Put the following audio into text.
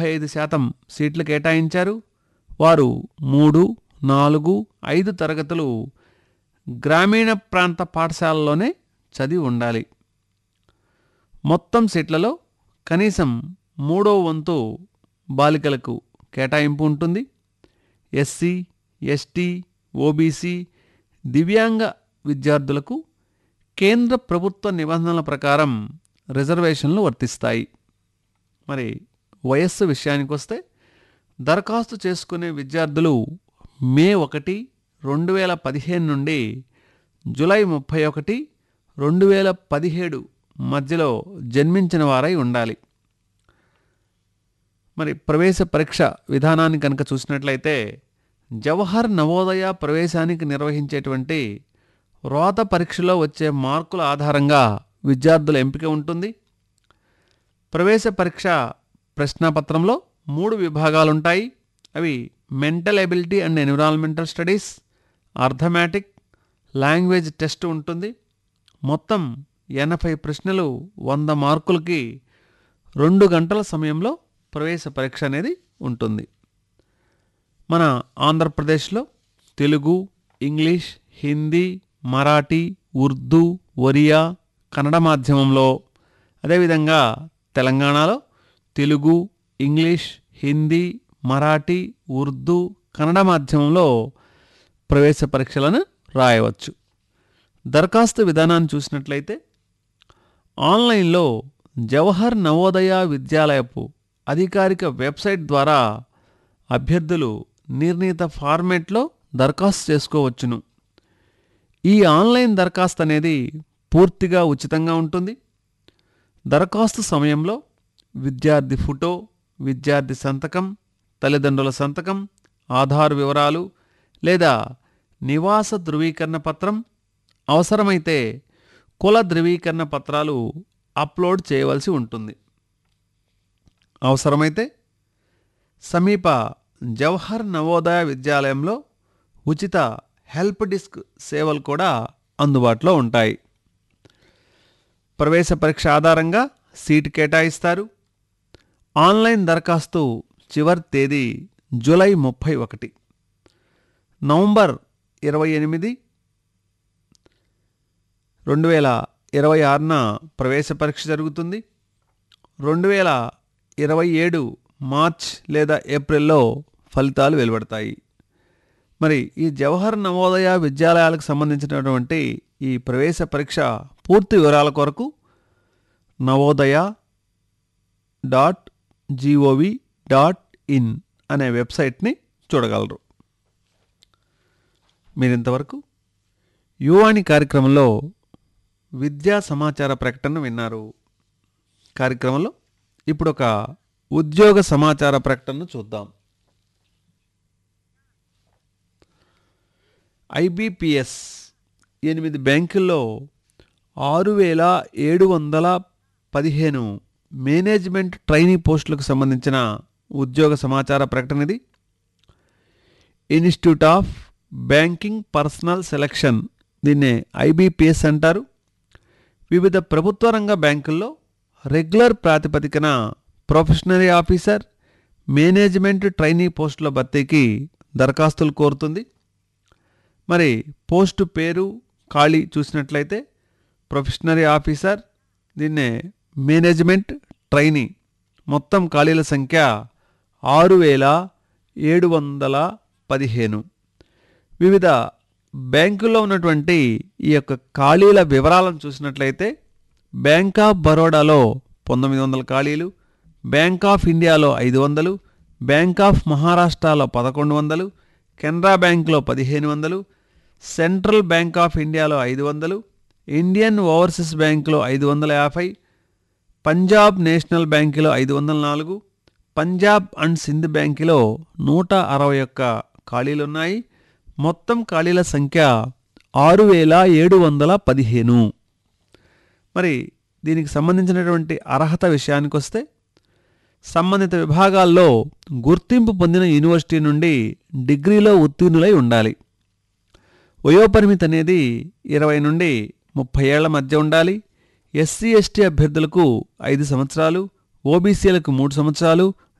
ముప్పై ఐదు శాతం సీట్లు కేటాయించారు వారు మూడు నాలుగు ఐదు తరగతులు గ్రామీణ ప్రాంత పాఠశాలలోనే చదివి ఉండాలి మొత్తం సీట్లలో కనీసం మూడో వంతు బాలికలకు కేటాయింపు ఉంటుంది ఎస్సీ ఎస్టీ ఓబీసీ దివ్యాంగ విద్యార్థులకు కేంద్ర ప్రభుత్వ నిబంధనల ప్రకారం రిజర్వేషన్లు వర్తిస్తాయి మరి వయస్సు విషయానికి వస్తే దరఖాస్తు చేసుకునే విద్యార్థులు మే ఒకటి రెండు వేల పదిహేను నుండి జూలై ముప్పై ఒకటి రెండు వేల పదిహేడు మధ్యలో జన్మించిన వారై ఉండాలి మరి ప్రవేశ పరీక్ష విధానాన్ని కనుక చూసినట్లయితే జవహర్ నవోదయ ప్రవేశానికి నిర్వహించేటువంటి రోత పరీక్షలో వచ్చే మార్కుల ఆధారంగా విద్యార్థుల ఎంపిక ఉంటుంది ప్రవేశ పరీక్ష ప్రశ్నాపత్రంలో మూడు విభాగాలుంటాయి అవి mental ability and environmental studies arithmetic language test ఉంటుంది మొత్తం ఎనభై ప్రశ్నలు వంద మార్కులకి రెండు గంటల సమయంలో ప్రవేశ పరీక్ష అనేది ఉంటుంది మన ఆంధ్రప్రదేశ్లో తెలుగు ఇంగ్లీష్ హిందీ మరాఠీ ఉర్దూ ఒరియా కన్నడ మాధ్యమంలో అదేవిధంగా తెలంగాణలో తెలుగు ఇంగ్లీష్ హిందీ మరాఠీ ఉర్దూ కన్నడ మాధ్యమంలో ప్రవేశ పరీక్షలను రాయవచ్చు దరఖాస్తు విధానాన్ని చూసినట్లయితే ఆన్లైన్లో జవహర్ నవోదయ విద్యాలయపు అధికారిక వెబ్సైట్ ద్వారా అభ్యర్థులు నిర్ణీత ఫార్మేట్లో దరఖాస్తు చేసుకోవచ్చును ఈ ఆన్లైన్ దరఖాస్తు అనేది పూర్తిగా ఉచితంగా ఉంటుంది దరఖాస్తు సమయంలో విద్యార్థి ఫోటో విద్యార్థి సంతకం తల్లిదండ్రుల సంతకం ఆధార్ వివరాలు లేదా నివాస ధృవీకరణ పత్రం అవసరమైతే కుల ధృవీకరణ పత్రాలు అప్లోడ్ చేయవలసి ఉంటుంది అవసరమైతే సమీప జవహర్ నవోదయ విద్యాలయంలో ఉచిత హెల్ప్ డిస్క్ సేవలు కూడా అందుబాటులో ఉంటాయి ప్రవేశ పరీక్ష ఆధారంగా సీటు కేటాయిస్తారు ఆన్లైన్ దరఖాస్తు చివరి తేదీ జూలై ముప్పై ఒకటి నవంబర్ ఇరవై ఎనిమిది రెండు వేల ఇరవై ఆరున ప్రవేశ పరీక్ష జరుగుతుంది రెండు వేల ఇరవై ఏడు మార్చ్ లేదా ఏప్రిల్లో ఫలితాలు వెలువడతాయి మరి ఈ జవహర్ నవోదయ విద్యాలయాలకు సంబంధించినటువంటి ఈ ప్రవేశ పరీక్ష పూర్తి వివరాల కొరకు Navodaya dot gov dot in అనే వెబ్సైట్ని చూడగలరు మీరు ఇంతవరకు యువాణి కార్యక్రమంలో విద్యా సమాచార ప్రకటన విన్నారు కార్యక్రమంలో ఇప్పుడు ఒక ఉద్యోగ సమాచార ప్రకటనను చూద్దాం ఐబిపిఎస్ ఎనిమిది బ్యాంకుల్లో ఆరు వేల ఏడు వందల పదిహేను మేనేజ్మెంట్ ట్రైనీ పోస్టులకు సంబంధించిన ఉద్యోగ సమాచార ప్రకటన ఇది institute of banking personnel selection దీన్నే ఐబిపిఎస్ అంటారు వివిధ ప్రభుత్వ రంగ బ్యాంకుల్లో రెగ్యులర్ ప్రాతిపదికన ప్రొఫెషనరీ ఆఫీసర్ మేనేజ్మెంట్ ట్రైనీ పోస్టుల భర్తీకి దరఖాస్తులు కోరుతుంది మరి పోస్టు పేరు ఖాళీ చూసినట్లయితే ప్రొఫెషనరీ ఆఫీసర్ దీన్నే మేనేజ్మెంట్ ట్రైనీ మొత్తం ఖాళీల సంఖ్య ఆరు వేల ఏడు వందల పదిహేను వివిధ బ్యాంకుల్లో ఉన్నటువంటి ఈ యొక్క ఖాళీల వివరాలను చూసినట్లయితే బ్యాంక్ ఆఫ్ బరోడాలో పంతొమ్మిది వందల ఖాళీలు బ్యాంక్ ఆఫ్ ఇండియాలో ఐదు వందలు బ్యాంక్ ఆఫ్ మహారాష్ట్రలో పదకొండు వందలు కెనరా బ్యాంక్లో పదిహేను వందలు సెంట్రల్ బ్యాంక్ ఆఫ్ ఇండియాలో ఐదు వందలు ఇండియన్ ఓవర్సీస్ బ్యాంకులో ఐదు వందల యాభై పంజాబ్ నేషనల్ బ్యాంకులో ఐదు వందల నాలుగు పంజాబ్ అండ్ సింధ్ బ్యాంకులో నూట అరవై ఒక్క ఖాళీలున్నాయి మొత్తం ఖాళీల సంఖ్య ఆరు వేల ఏడు వందల పదిహేను మరి దీనికి సంబంధించినటువంటి అర్హత విషయానికి వస్తే సంబంధిత విభాగాల్లో గుర్తింపు పొందిన యూనివర్సిటీ నుండి డిగ్రీలో ఉత్తీర్ణులై ఉండాలి వయోపరిమితి అనేది ఇరవై నుండి ముప్పై ఏళ్ల మధ్య ఉండాలి ఎస్సీ ఎస్టీ అభ్యర్థులకు ఐదు సంవత్సరాలు ఓబీసీలకు మూడు సంవత్సరాలు